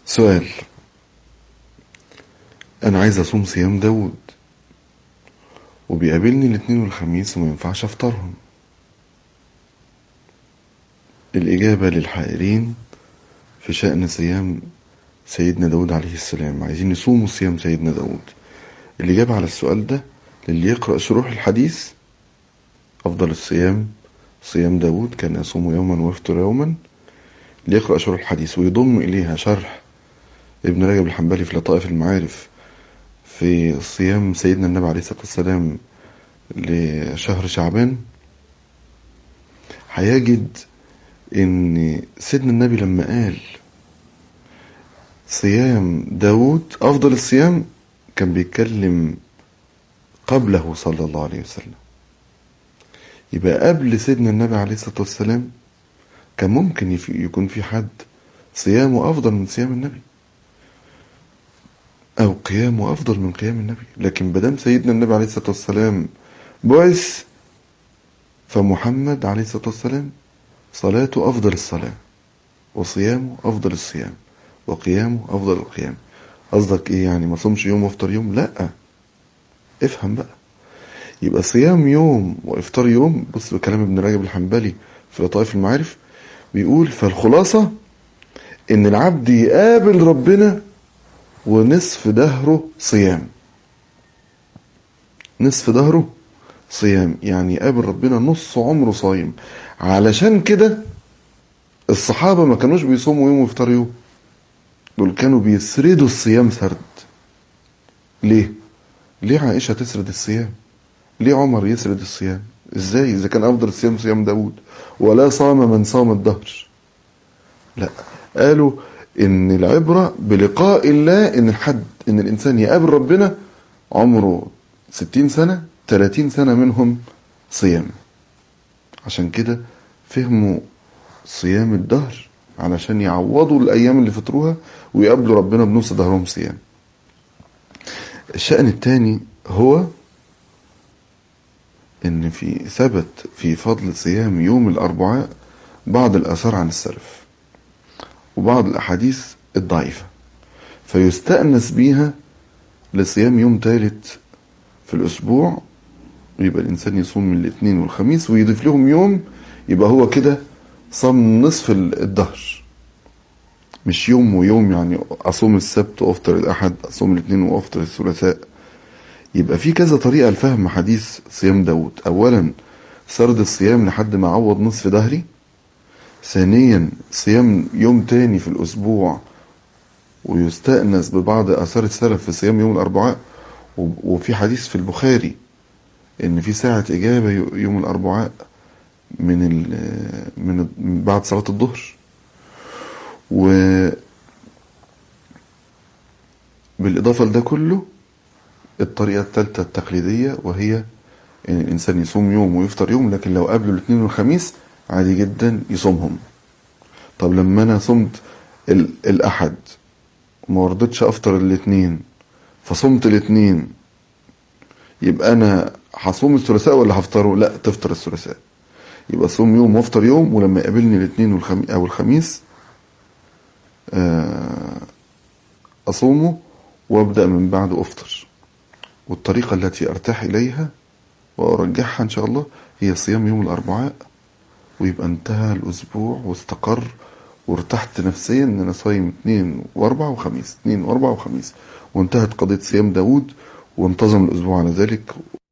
سؤال انا عايز اصوم صيام داود وبيقابلني الاثنين والخميس وما ينفعش افطرهم الاجابة للحائرين في شأن صيام سيدنا داود عليه السلام عايزين يصوموا صيام سيدنا داود الإجابة على السؤال ده للي يقرأ شروح الحديث أفضل الصيام صيام داود كان يصوم يوما ويفطر يوما ليقرأ شروح الحديث ويضم إليها شرح ابن رجب الحنبلي في لطائف المعارف في صيام سيدنا النبي عليه الصلاة والسلام لشهر شعبان هيجد ان سيدنا النبي لما قال صيام داود افضل الصيام كان بيتكلم قبله صلى الله عليه وسلم يبقى قبل سيدنا النبي عليه الصلاة والسلام كان ممكن يكون في حد صيامه افضل من صيام النبي او قيامه افضل من قيام النبي لكن مادام سيدنا النبي عليه الصلاه والسلام بعث فمحمد عليه الصلاه والسلام صلاته افضل الصلاه وصيامه افضل الصيام وقيامه افضل القيام قصدك ايه يعني ما صومش يوم وافطر يوم لا افهم بقى يبقى صيام يوم وافطار يوم بص بكلام ابن رجب الحنبلي في لطائف المعارف بيقول فالخلاصه ان العبد يقابل ربنا ونصف دهره صيام نصف دهره صيام يعني يقابل ربنا نص عمره صايم علشان كده الصحابة ما كانوش بيصوموا يوم ويفطروا يوم دول كانوا بيسردوا الصيام سرد ليه؟ ليه عائشة تسرد الصيام؟ ليه عمر يسرد الصيام؟ ازاي اذا كان افضل الصيام صيام داود ولا صام من صام الدهر لا قالوا ان العبرة بلقاء الله ان الحد ان الانسان يقابل ربنا عمره ستين سنة تلاتين سنة منهم صيام عشان كده فهموا صيام الدهر علشان يعوضوا الايام اللي فطروها ويقابلوا ربنا بنص دهرهم صيام الشأن الثاني هو ان في ثبت في فضل صيام يوم الاربعاء بعض الاثار عن السلف وبعض الأحاديث الضعيفة فيستأنس بيها لصيام يوم ثالث في الأسبوع ويبقى الإنسان يصوم من الاثنين والخميس ويضيف لهم يوم يبقى هو كده صام نصف الدهر مش يوم ويوم يعني أصوم السبت وأفطر الأحد أصوم الاثنين وأفطر الثلاثاء يبقى في كذا طريقة لفهم حديث صيام داود أولا سرد الصيام لحد ما عوض نصف دهري ثانيا صيام يوم تاني في الأسبوع ويستأنس ببعض آثار السلف في صيام يوم الأربعاء وفي حديث في البخاري إن في ساعة إجابة يوم الأربعاء من من بعد صلاة الظهر و بالإضافة لده كله الطريقة الثالثة التقليدية وهي إن الإنسان يصوم يوم ويفطر يوم لكن لو قابله الاثنين والخميس عادي جدا يصومهم طب لما انا صمت الاحد وما رضيتش افطر الاثنين فصمت الاثنين يبقى انا هصوم الثلاثاء ولا هفطره لا تفطر الثلاثاء يبقى صوم يوم وافطر يوم ولما يقابلني الاثنين والخميس او الخميس اصومه وابدا من بعده افطر والطريقه التي ارتاح اليها وارجحها ان شاء الله هي صيام يوم الاربعاء ويبقى انتهى الاسبوع واستقر وارتحت نفسيا ان انا صايم اثنين واربع وخميس اثنين واربع وخميس وانتهت قضية صيام داود وانتظم الاسبوع على ذلك